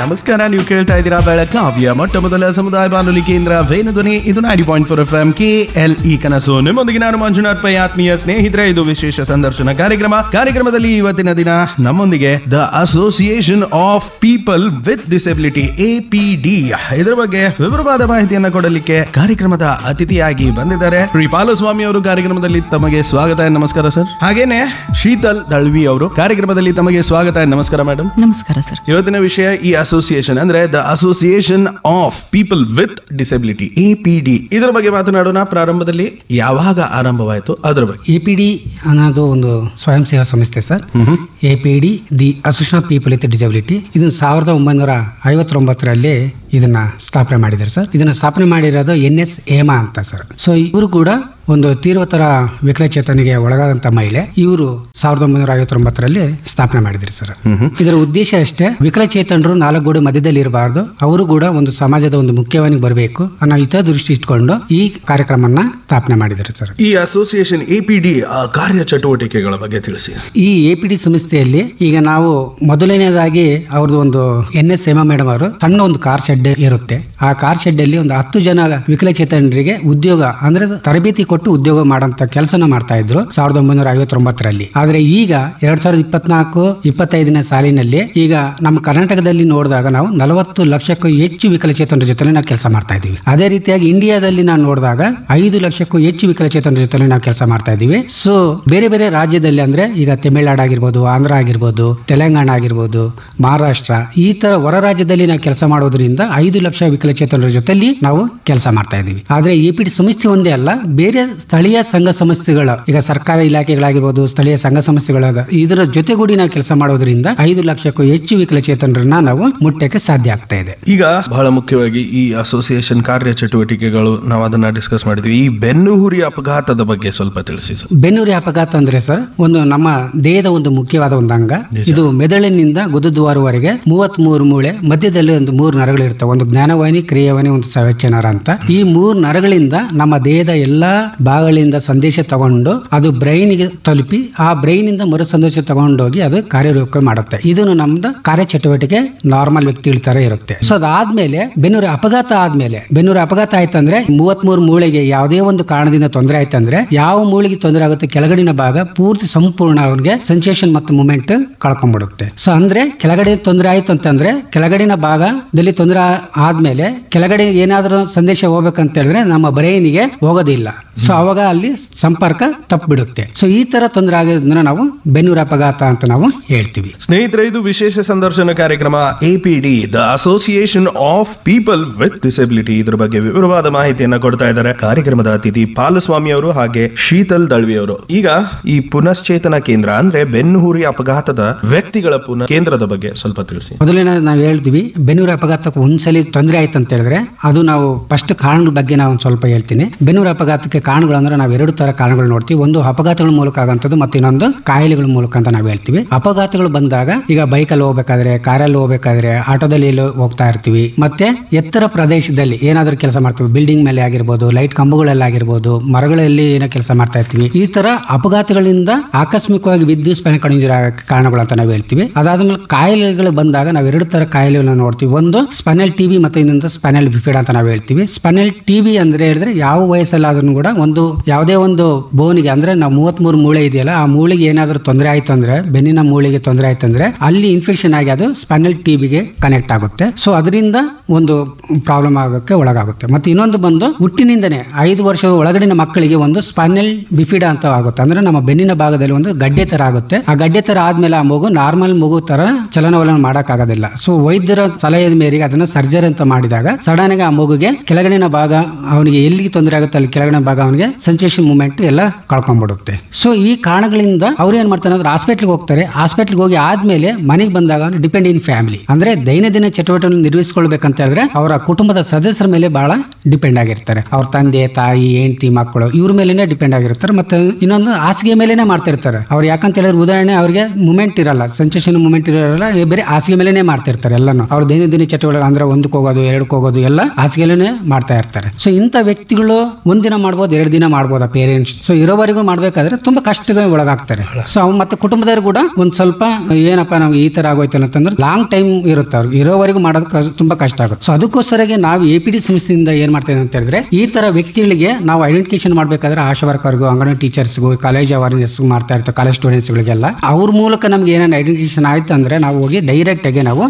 ನಮಸ್ಕಾರ ನೀವು ಕೇಳ್ತಾ ಇದ್ದೀರಾ ಬೆಳಕಾವ್ಯ ಮೊಟ್ಟ ಮೊದಲ ಸಮುದಾಯ ಬಾನುಲಿ ಕೇಂದ್ರ ವೇಣುಧ್ವನಿ ಇದು ninety point four F M K L E ಕನಸು ನಿಮ್ಮೊಂದಿಗೆ ನಾನು ಮಂಜುನಾಥ್ ಪೈ ಆತ್ಮೀಯ ಸ್ನೇಹಿತರೆ ಇದು ವಿಶೇಷ ಸಂದರ್ಶನ ಕಾರ್ಯಕ್ರಮ ಕಾರ್ಯಕ್ರಮದಲ್ಲಿ ಇವತ್ತಿನ ದಿನ ನಮ್ಮೊಂದಿಗೆ the association of people with disability A P D ಇದರ ಬಗ್ಗೆ ವಿವರವಾದ ಮಾಹಿತಿಯನ್ನ ಕೊಡಲಿಕ್ಕೆ ಕಾರ್ಯಕ್ರಮದ ಅತಿಥಿಯಾಗಿ ಬಂದಿದ್ದಾರೆ ಶ್ರೀ ಪಾಲಸ್ವಾಮಿ ಅವರು ಕಾರ್ಯಕ್ರಮದಲ್ಲಿ ತಮಗೆ ಸ್ವಾಗತ and ನಮಸ್ಕಾರ ಸರ್ ಹಾಗೇನೆ ಶೀತಲ್ ದಳ್ವಿ ಅವರು ಕಾರ್ಯಕ್ರಮದಲ್ಲಿ ತಮಗೆ ಸ್ವಾಗತ and ನಮಸ್ಕಾರ ಮೇಡಮ್ ನಮಸ್ಕಾರ ಸರ್ ಇವತ್ತಿನ ವಿಷಯ ಈ ಅಸೋಸಿಯೇಷನ್ ಅಂದ್ರೆ the association of people with disability A P D ಇದರ ಬಗ್ಗೆ ಮಾತನಾಡೋಣ ಪ್ರಾರಂಭದಲ್ಲಿ ಯಾವಾಗ ಆರಂಭವಾಯಿತು ಅದರ ಬಗ್ಗೆ ಎ ಪಿ ಡಿ ಅನ್ನೋದು ಒಂದು ಸ್ವಯಂ ಸೇವಾ ಸಂಸ್ಥೆ sir A P D the association of people with disability ಇದನ್ನು ಸಾವಿರದ ಒಂಬೈನೂರ ಐವತ್ತೊಂಬತ್ತರಲ್ಲಿ ಇದನ್ನ ಸ್ಥಾಪನೆ ಮಾಡಿದ್ದಾರೆ ಸರ್ ಇದನ್ನ ಸ್ಥಾಪನೆ ಮಾಡಿರೋದು ಎನ್ ಎಸ್ ಹೇಮಾ ಅಂತ ಸರ್ ಸೊ ಇವರು ಕೂಡ ಒಂದು ತೀವ್ರತರ ವಿಕಲಚೇತನಿಗೆ ಒಳಗಾದಂತ ಮಹಿಳೆ ಇವರು ಸಾವಿರದ ಒಂಬೈನೂರ ಐವತ್ತೊಂಬತ್ತರಲ್ಲಿ ಸ್ಥಾಪನೆ ಮಾಡಿದ್ರು ಸರ್ ಇದರ ಉದ್ದೇಶ ಅಷ್ಟೇ ವಿಕಲಚೇತನರು ನಾಲ್ಕು ಗೋಡೆ ಮಧ್ಯದಲ್ಲಿ ಇರಬಾರ್ದು ಅವರು ಕೂಡ ಒಂದು ಸಮಾಜದ ಒಂದು ಮುಖ್ಯವಾನಿಗೆ ಬರಬೇಕು ಅನ್ನೋ ಹಿತದೃಷ್ಟಿ ಇಟ್ಕೊಂಡು ಈ ಕಾರ್ಯಕ್ರಮನ ಸ್ಥಾಪನೆ ಮಾಡಿದ್ದಾರೆ ಸರ್ ಈ ಅಸೋಸಿಯೇಷನ್ ಎ ಪಿ ಡಿ ಕಾರ್ಯ ಚಟುವಟಿಕೆಗಳ ಬಗ್ಗೆ ತಿಳಿಸಿ ಈ ಎ ಪಿ ಡಿ ಸಂಸ್ಥೆಯಲ್ಲಿ ಈಗ ನಾವು ಮೊದಲನೇದಾಗಿ ಅವ್ರದ್ದು ಒಂದು ಎನ್ ಎಸ್ ಹೇಮಾ ಮೇಡಮ್ ಅವರು ಸಣ್ಣ ಒಂದು ಕಾರ್ ಶೆಡ್ ಇರುತ್ತೆ ಆ ಕಾರ್ ಶೆಡ್ ಅಲ್ಲಿ ಒಂದು ಹತ್ತು ಜನ ವಿಕಲಚೇತನರಿಗೆ ಉದ್ಯೋಗ ಅಂದ್ರೆ ತರಬೇತಿ ಕೊಟ್ಟು ಉದ್ಯೋಗ ಮಾಡಂತ ಕೆಲಸನ ಮಾಡ್ತಾ ಇದ್ರು ಸಾವಿರದ ಒಂಬೈನೂರ ಐವತ್ತೊಂಬತ್ತರಲ್ಲಿ ಆದ್ರೆ ಈಗ ಎರಡ್ ಸಾವಿರದ ಇಪ್ಪತ್ನಾಲ್ಕು ಇಪ್ಪತ್ತೈದನೇ ಸಾಲಿನಲ್ಲಿ ಈಗ ನಮ್ಮ ಕರ್ನಾಟಕದಲ್ಲಿ ನೋಡಿದಾಗ ನಾವು ನಲವತ್ತು ಲಕ್ಷಕ್ಕೂ ಹೆಚ್ಚು ವಿಕಲಚೇತನರ ಜೊತೆ ನಾವು ಕೆಲಸ ಮಾಡ್ತಾ ಇದೀವಿ ಅದೇ ರೀತಿಯಾಗಿ ಇಂಡಿಯಾದಲ್ಲಿ ನಾವು ನೋಡಿದಾಗ ಐದು ಲಕ್ಷಕ್ಕೂ ಹೆಚ್ಚು ವಿಕಲಚೇತನರ ಜೊತೆ ನಾವು ಕೆಲಸ ಮಾಡ್ತಾ ಇದೀವಿ ಸೊ ಬೇರೆ ಬೇರೆ ರಾಜ್ಯದಲ್ಲಿ ಅಂದ್ರೆ ಈಗ ತಮಿಳುನಾಡು ಆಗಿರ್ಬೋದು ಆಂಧ್ರ ಆಗಿರ್ಬೋದು ತೆಲಂಗಾಣ ಆಗಿರ್ಬೋದು ಮಹಾರಾಷ್ಟ್ರ ಈ ತರ ಹೊರ ರಾಜ್ಯದಲ್ಲಿ ನಾವು ಕೆಲಸ ಮಾಡೋದ್ರಿಂದ ಐದು ಲಕ್ಷ ವಿಕಲಚೇತನರ ಜೊತೆಲಿ ನಾವು ಕೆಲಸ ಮಾಡ್ತಾ ಇದೀವಿ ಆದ್ರೆ ಎ ಪಿ ಡಿ ಸಂಸ್ಥೆ ಒಂದೇ ಅಲ್ಲ ಬೇರೆ ಸ್ಥಳೀಯ ಸಂಘ ಸಂಸ್ಥೆಗಳು ಈಗ ಸರ್ಕಾರ ಇಲಾಖೆಗಳಾಗಿರ್ಬೋದು ಸ್ಥಳೀಯ ಸಂಘ ಸಂಸ್ಥೆಗಳಾದ ಇದರ ಜೊತೆಗೂಡಿ ನಾವು ಕೆಲಸ ಮಾಡೋದ್ರಿಂದ ಐದು ಲಕ್ಷಕ್ಕೂ ಹೆಚ್ಚು ವಿಕಲಚೇತನರನ್ನ ನಾವು ಮುಟ್ಟಕ್ಕೆ ಸಾಧ್ಯ ಆಗ್ತಾ ಇದೆ ಈಗ ಬಹಳ ಮುಖ್ಯವಾಗಿ ಈ ಅಸೋಸಿಯೇಷನ್ ಕಾರ್ಯ ಚಟುವಟಿಕೆಗಳು ನಾವು ಅದನ್ನ ಡಿಸ್ಕಸ್ ಮಾಡಿದ್ವಿ ಈ ಬೆನ್ನುಹುರಿ ಅಪಘಾತದ ಬಗ್ಗೆ ಸ್ವಲ್ಪ ತಿಳಿಸಿ ಸರ್ ಬೆನ್ನುರಿ ಅಪಘಾತ ಅಂದ್ರೆ ಸರ್ ಒಂದು ನಮ್ಮ ದೇಹದ ಒಂದು ಮುಖ್ಯವಾದ ಒಂದು ಅಂಗ ಇದು ಮೆದುಳಿನಿಂದ ಗುದದ್ವಾರವರೆಗೆ ಮೂವತ್ತ್ ಮೂರು ಮೂಳೆ ಮಧ್ಯದಲ್ಲಿ ಒಂದು ಮೂರು ನರಗಳು ಇರ್ತವೆ ಒಂದು ಜ್ಞಾನವಾಹಿನಿ ಕ್ರಿಯಾವಾಹಿನಿ ಒಂದು ಸಂವೇಚ ನರ ಅಂತ ಈ ಮೂರು ನರಗಳಿಂದ ನಮ್ಮ ದೇಹದ ಎಲ್ಲಾ ಭಾಗಗಳಿಂದ ಸಂದೇಶ ತಗೊಂಡು ಅದು ಬ್ರೈನ್ ಗೆ ತಲುಪಿ ಆ ಬ್ರೈನ್ ಇಂದ ಮರು ಸಂದೇಶ ತಗೊಂಡೋಗಿ ಅದು ಕಾರ್ಯರೂಪ ಮಾಡುತ್ತೆ ಇದು ನಮ್ದು ಕಾರ್ಯಚಟುವಟಿಕೆ ನಾರ್ಮಲ್ ವ್ಯಕ್ತಿಗಳ ತರ ಇರುತ್ತೆ ಸೊ ಅದಾದ್ಮೇಲೆ ಬೆನ್ನೂರು ಅಪಘಾತ ಆದ್ಮೇಲೆ ಬೆನ್ನೂರು ಅಪಘಾತ ಆಯ್ತಂದ್ರೆ ಮೂವತ್ತ್ ಮೂರು ಮೂಳೆಗೆ ಯಾವುದೇ ಒಂದು ಕಾರಣದಿಂದ ತೊಂದರೆ ಆಯ್ತಂದ್ರೆ ಯಾವ ಮೂಳೆಗೆ ತೊಂದರೆ ಆಗುತ್ತೆ ಕೆಳಗಡಿನ ಭಾಗ ಪೂರ್ತಿ ಸಂಪೂರ್ಣ ಅವ್ರಿಗೆ ಸೆನ್ಸೇಷನ್ ಮತ್ತು ಮೂಮೆಂಟ್ ಕಳ್ಕೊಂಡ್ಬಿಡುತ್ತೆ ಸೊ ಅಂದ್ರೆ ಕೆಳಗಡೆ ತೊಂದರೆ ಆಯ್ತು ಅಂತಂದ್ರೆ ಕೆಳಗಡಿನ ಭಾಗದಲ್ಲಿ ತೊಂದರೆ ಆ- ಆದ್ಮೇಲೆ ಕೆಳಗಡೆ ಏನಾದ್ರೂ ಸಂದೇಶ ಹೋಗ್ಬೇಕಂತ ಹೇಳಿದ್ರೆ ನಮ್ಮ ಬ್ರೈನಿಗೆ ಹೋಗೋದಿಲ್ಲ ಸೊ ಅವಾಗ ಅಲ್ಲಿ ಸಂಪರ್ಕ ತಪ್ಪಿಬಿಡುತ್ತೆ ಸೊ ಈ ತರ ತೊಂದರೆ ಆಗೋದ್ರಿಂದ ನಾವು ಬೆನ್ನೂರು ಅಪಘಾತ ಅಂತ ನಾವು ಹೇಳ್ತೀವಿ ಸ್ನೇಹಿತರೆ ಇದು ವಿಶೇಷ ಸಂದರ್ಶನ ಕಾರ್ಯಕ್ರಮ A P D the association of people with disability ಇದ್ರ ಬಗ್ಗೆ ವಿವರವಾದ ಮಾಹಿತಿಯನ್ನ ಕೊಡ್ತಾ ಇದ್ದಾರೆ ಕಾರ್ಯಕ್ರಮದ ಅತಿಥಿ ಪಾಲಸ್ವಾಮಿ ಅವರು ಹಾಗೆ ಶೀತಲ್ ದಳ್ವಿ ಅವರು ಈಗ ಈ ಪುನಶ್ಚೇತನ ಕೇಂದ್ರ ಅಂದ್ರೆ ಬೆನ್ನುಹುರಿ ಅಪಘಾತದ ವ್ಯಕ್ತಿಗಳ ಪುನಃ ಕೇಂದ್ರದ ಬಗ್ಗೆ ಸ್ವಲ್ಪ ತಿಳಿಸಿ ಮೊದಲನೇ ನಾವು ಹೇಳ್ತೀವಿ ಬೆನ್ನೂರು ಅಪಘಾತಕ್ಕೆ ಒಂದ್ಸಲಿ ತೊಂದರೆ ಆಯ್ತು ಅಂತ ಹೇಳಿದ್ರೆ ಅದು ನಾವು ಫಸ್ಟ್ ಕಾರಣಗಳ ಬಗ್ಗೆ ನಾವು ಒಂದು ಸ್ವಲ್ಪ ಹೇಳ್ತೀನಿ ಬೆನ್ನೂರು ಅಪಘಾತಕ್ಕೆ ಕಾರಣಗಳು ಅಂದ್ರೆ ನಾವು ಎರಡು ತರ ಕಾರಣಗಳು ನೋಡ್ತೀವಿ ಒಂದು ಅಪಘಾತಗಳ ಮೂಲಕ ಆಗಂತದ್ದು ಮತ್ತು ಇನ್ನೊಂದು ಕಾಯಿಲೆಗಳ ಮೂಲಕ ಅಂತ ನಾವು ಹೇಳ್ತೀವಿ ಅಪಘಾತಗಳು ಬಂದಾಗ ಈಗ ಬೈಕಲ್ಲಿ ಹೋಗ್ಬೇಕಾದ್ರೆ ಕಾರಲ್ಲಿ ಹೋಗ್ಬೇಕಾದ್ರೆ ಆಟೋದಲ್ಲಿ ಎಲ್ಲೋ ಹೋಗ್ತಾ ಇರ್ತೀವಿ ಮತ್ತೆ ಎತ್ತರ ಪ್ರದೇಶದಲ್ಲಿ ಏನಾದ್ರೂ ಕೆಲಸ ಮಾಡ್ತೀವಿ ಬಿಲ್ಡಿಂಗ್ ಮೇಲೆ ಆಗಿರ್ಬೋದು ಲೈಟ್ ಕಂಬಗಳಲ್ಲಿ ಆಗಿರ್ಬೋದು ಮರಗಳಲ್ಲಿ ಏನೋ ಕೆಲಸ ಮಾಡ್ತಾ ಇರ್ತೀವಿ ಈ ತರ ಅಪಘಾತಗಳಿಂದ ಆಕಸ್ಮಿಕವಾಗಿ ವಿದ್ಯುತ್ ಸ್ಪೈನ್ ಕಡಿಂಜರ ಕಾರಣಗಳು ಅಂತ ನಾವು ಹೇಳ್ತೀವಿ ಅದಾದ್ಮೇಲೆ ಕಾಯಿಲೆಗಳು ಬಂದಾಗ ನಾವು ಎರಡು ತರ ಕಾಯಿಲೆಗಳನ್ನ ನೋಡ್ತೀವಿ ಒಂದು ಸ್ಪೈನಲ್ ಟಿಬಿ ಮತ್ತು ಇನ್ನೊಂದು ಸ್ಪೈನಲ್ ಬಿಫಿಡ್ ಅಂತ ನಾವು ಹೇಳ್ತೀವಿ ಸ್ಪೈನಲ್ ಟಿಬಿ ಅಂದ್ರೆ ಹೇಳಿದ್ರೆ ಯಾವ ವಯಸ್ಸಲ್ಲಾದ್ರೂ ಕೂಡ ಒಂದು ಯಾವುದೇ ಒಂದು ಬೋನಿಗೆ ಅಂದ್ರೆ ನಾವು ಮೂವತ್ಮೂರು ಮೂಳೆ ಇದೆಯಲ್ಲ ಆ ಮೂಳೆಗೆ ಏನಾದ್ರೂ ತೊಂದರೆ ಆಯ್ತು ಅಂದ್ರೆ ಬೆನ್ನಿನ ಮೂಳೆಗೆ ತೊಂದರೆ ಆಯ್ತು ಅಂದ್ರೆ ಅಲ್ಲಿ ಇನ್ಫೆಕ್ಷನ್ ಆಗಿ ಅದು ಸ್ಪೈನಲ್ ಟಿಬಿಗೆ ಕನೆಕ್ಟ್ ಆಗುತ್ತೆ ಸೊ ಅದರಿಂದ ಒಂದು ಪ್ರಾಬ್ಲಮ್ ಆಗೋಕ್ಕೆ ಒಳಗಾಗುತ್ತೆ ಮತ್ತೆ ಇನ್ನೊಂದು ಬಂದು ಹುಟ್ಟಿನಿಂದನೇ ಐದು ವರ್ಷದ ಒಳಗಡಿನ ಮಕ್ಕಳಿಗೆ ಒಂದು ಸ್ಪೈನಲ್ ಬಿಫಿಡ ಅಂತ ಆಗುತ್ತೆ ಅಂದ್ರೆ ನಮ್ಮ ಬೆನ್ನಿನ ಭಾಗದಲ್ಲಿ ಒಂದು ಗಡ್ಡೆ ತರ ಆಗುತ್ತೆ ಆ ಗಡ್ಡೆ ತರ ಆದ್ಮೇಲೆ ಆ ಮಗು ನಾರ್ಮಲ್ ಮಗು ತರ ಚಲನವಲನ ಮಾಡಕ್ಕಾಗೋದಿಲ್ಲ ಸೊ ವೈದ್ಯರ ಸಲಹೆಯ ಮೇರೆಗೆ ಅದನ್ನ ಸರ್ಜರಿ ಅಂತ ಮಾಡಿದಾಗ ಸಡನ್ ಆಗಿ ಆ ಮಗುಗೆ ಕೆಳಗಡಿನ ಭಾಗ ಅವನಿಗೆ ಎಲ್ಲಿಗೆ ತೊಂದರೆ ಆಗುತ್ತೆ ಅಲ್ಲಿ ಕೆಳಗಡೆ ಭಾಗ ಅವನಿಗೆ ಸೆನ್ಸೇಷನ್ ಮೂಮೆಂಟ್ ಎಲ್ಲ ಕಳ್ಕೊಂಡ್ಬಿಡುತ್ತೆ ಸೊ ಈ ಕಾರಣಗಳಿಂದ ಅವ್ರು ಏನ್ ಮಾಡ್ತಾರೆ ಅಂದ್ರೆ ಹಾಸ್ಪಿಟ್ಲ್ಗೆ ಹೋಗ್ತಾರೆ ಹಾಸ್ಪಿಟ್ಲ್ಗೆ ಹೋಗಿ ಆದ್ಮೇಲೆ ಮನೆಗೆ ಬಂದಾಗ ಡಿಪೆಂಡ್ ಇನ್ ಫ್ಯಾಮಿಲಿ ಅಂದ್ರೆ ದೈನಂದಿನ ಚಟುವಟಿಕೆ ನಿರ್ವಹಿಸ್ಕೊಳ್ಬೇಕಂತ ಹೇಳಿದ್ರೆ ಅವರ ಕುಟುಂಬದ ಸದಸ್ಯರ ಮೇಲೆ ಬಹಳ ಡಿಪೆಂಡ್ ಆಗಿರ್ತಾರೆ ಅವ್ರ ತಂದೆ ತಾಯಿ ಹೆಂಡತಿ ಮಕ್ಕಳು ಇವ್ರ ಮೇಲೆನೆ ಡಿಪೆಂಡ್ ಆಗಿರ್ತಾರೆ ಮತ್ತೆ ಇನ್ನೊಂದು ಹಾಸಿಗೆ ಮೇಲೆನೆ ಮಾಡ್ತಿರ್ತಾರೆ ಅವ್ರು ಯಾಕಂತ ಹೇಳಿದ್ರೆ ಉದಾಹರಣೆ ಅವ್ರಿಗೆ ಮೂಮೆಂಟ್ ಇರಲ್ಲ ಸೆನ್ಸೇಷನ್ ಮೂಮೆಂಟ್ ಇರಲ್ಲ ಬೇರೆ ಹಾಸಿಗೆ ಮೇಲೆನೆ ಮಾಡ್ತಿರ್ತಾರೆ ಎಲ್ಲಾನು ಅವ್ರ ದೈನಂದಿನ ಚಟುವಟಿಕೆ ಅಂದ್ರೆ ಒಂದಕ್ಕೆ ಹೋಗೋದು ಎರಡಕ್ಕೆ ಹೋಗೋದು ಎಲ್ಲ ಹಾಸಿಗೆಲೇ ಮಾಡ್ತಾ ಇರ್ತಾರೆ ಸೊ ಇಂಥ ವ್ಯಕ್ತಿಗಳು ಒಂದಿನ ಮಾಡ್ಬೋದು ಎರಡು ದಿನ ಮಾಡ್ಬೋದಾ ಪೇರೆಂಟ್ಸ್ ಸೊ ಇರೋವರೆಗೂ ಮಾಡ್ಬೇಕಾದ್ರೆ ತುಂಬಾ ಕಷ್ಟಕ್ಕೆ ಒಳಗಾಗ್ತಾರೆ ಸೊ ಅವ್ರು ಮತ್ತೆ ಕುಟುಂಬದವ್ರು ಕೂಡ ಒಂದ್ ಸ್ವಲ್ಪ ಏನಪ್ಪ ನಾವು ಈ ತರ ಆಗೋಯ್ತಲ್ಲ ಅಂತಂದ್ರೆ ಲಾಂಗ್ ಟೈಮ್ ಇರುತ್ತೆ ಅವ್ರಿಗೆ ಇರೋವರೆಗೂ ಮಾಡೋದು ಕ- ತುಂಬಾ ಕಷ್ಟ ಆಗುತ್ತೆ ಸೊ ಅದಕ್ಕೋಸ್ಕರಗೆ ನಾವು ಎ ಪಿ ಡಿ ಸಂಸ್ಥೆಯಿಂದ ಏನ್ ಮಾಡ್ತೇವೆ ಅಂತ ಹೇಳಿದ್ರೆ ಈ ತರ ವ್ಯಕ್ತಿಗಳಿಗೆ ನಾವು ಐಡೆಂಟಿಫಿಕೇಶನ್ ಮಾಡ್ಬೇಕಾದ್ರೆ ಆಶಾ ವರ್ಕರ್ಗೂ ಅಂಗನವಾಡಿ ಟೀಚರ್ಸ್ಗೂ ಕಾಲೇಜ್ ಅವೇರ್ನೆಸ್ ಮಾಡ್ತಾ ಇರ್ತಾರೆ ಕಾಲೇಜ್ ಸ್ಟೂಡೆಂಟ್ಸ್ಗಳಿಗೆಲ್ಲ ಅವ್ರ ಮೂಲಕ ನಮ್ಗೆ ಏನೇನು ಐಡೆಂಟಿಫಿಕೇಶನ್ ಆಯ್ತು ಅಂದ್ರೆ ನಾವು ಹೋಗಿ ಡೈರೆಕ್ಟ್ ಆಗಿ ನಾವು